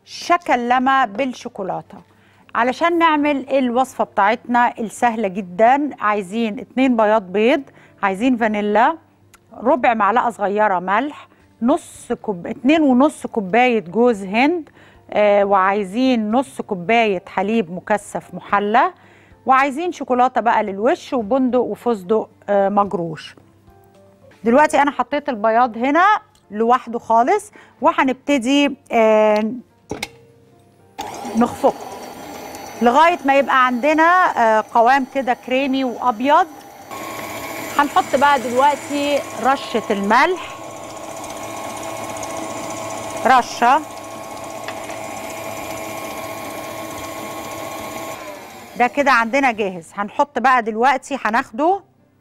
شكلمه بالشوكولاته علشان نعمل الوصفه بتاعتنا السهله جدا عايزين اتنين بياض بيض عايزين فانيلا ربع معلقه صغيره ملح نص كوب اتنين ونص كوبايه جوز هند آه وعايزين نص كوبايه حليب مكثف محلى وعايزين شوكولاته بقى للوش وبندق وفستق آه مجروش دلوقتي انا حطيت البياض هنا لوحده خالص وهنبتدي آه نخفقه لغايه ما يبقى عندنا آه قوام كده كريمي وابيض هنحط بقى دلوقتي رشه الملح رشه ده كده عندنا جاهز هنحط بقى دلوقتي هناخده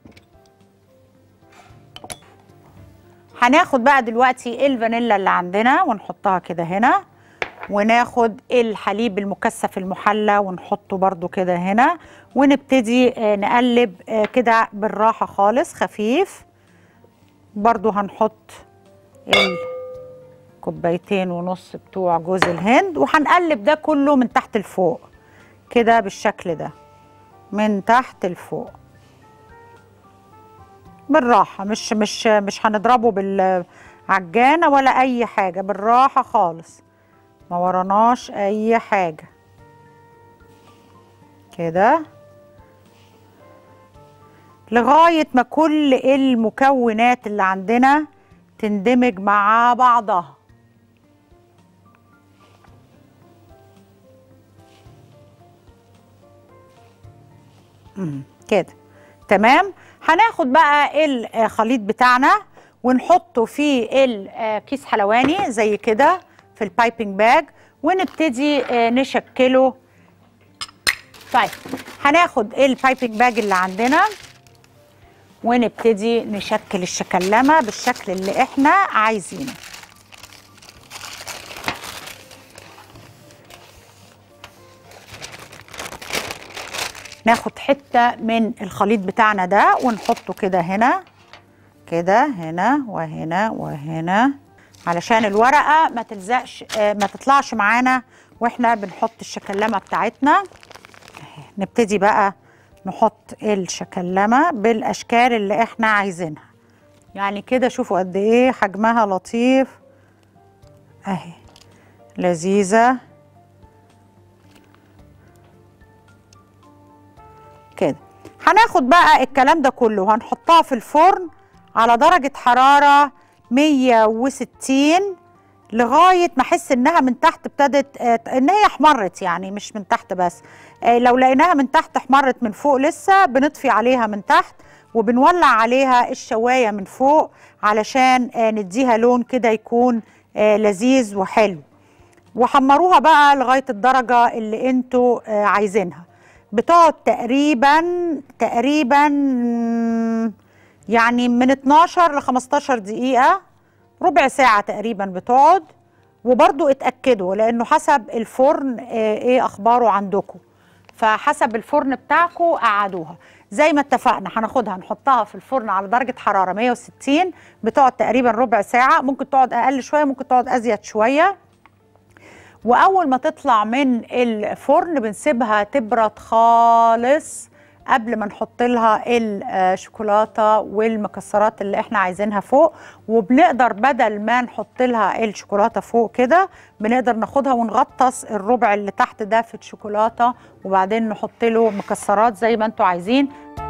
هناخد بقى دلوقتي الفانيلا اللي عندنا ونحطها كده هنا وناخد الحليب المكثف المحلى ونحطه برده كده هنا ونبتدي نقلب كده بالراحة خالص خفيف برضو هنحط الكوبايتين ونص بتوع جوز الهند وهنقلب ده كله من تحت لفوق كده بالشكل ده من تحت لفوق بالراحة مش مش مش هنضربه بالعجانة ولا أي حاجة بالراحة خالص ما وراناش أي حاجة كده لغاية ما كل المكونات اللي عندنا تندمج مع بعضها كده تمام هناخد بقى الخليط بتاعنا ونحطه في الكيس حلواني زي كده في البايبنج باج ونبتدي نشكله طيب هناخد البايبنج باج اللي عندنا ونبتدي نشكل الشكلمه بالشكل اللي احنا عايزينه ناخد حته من الخليط بتاعنا ده ونحطه كده هنا كده هنا وهنا وهنا علشان الورقه ما تلزقش ما تطلعش معانا واحنا بنحط الشكلمه بتاعتنا نبتدي بقى نحط الشكلمه بالاشكال اللي احنا عايزينها يعني كده شوفوا قد ايه حجمها لطيف اهي لذيذه كده هناخد بقى الكلام ده كله هنحطها في الفرن على درجة حرارة 160 لغاية ما احس انها من تحت ابتدت ان هي احمرت يعني مش من تحت بس لو لقيناها من تحت احمرت من فوق لسه بنطفي عليها من تحت وبنولع عليها الشواية من فوق علشان نديها لون كده يكون لذيذ وحلو وحمروها بقى لغاية الدرجة اللي انتوا عايزينها بتقعد تقريبا تقريبا يعني من 12 ل 15 دقيقة ربع ساعة تقريبا بتقعد وبرضو اتأكدوا لأنه حسب الفرن ايه أخباره عندكم فحسب الفرن بتاعكم قعدوها زي ما اتفقنا هناخدها نحطها في الفرن على درجة حرارة 160 بتقعد تقريبا ربع ساعة ممكن تقعد أقل شوية ممكن تقعد أزيد شوية واول ما تطلع من الفرن بنسيبها تبرد خالص قبل ما نحط لها الشوكولاته والمكسرات اللي احنا عايزينها فوق وبنقدر بدل ما نحط لها الشوكولاته فوق كده بنقدر ناخدها ونغطس الربع اللي تحت ده في الشوكولاته وبعدين نحط له مكسرات زي ما انتوا عايزين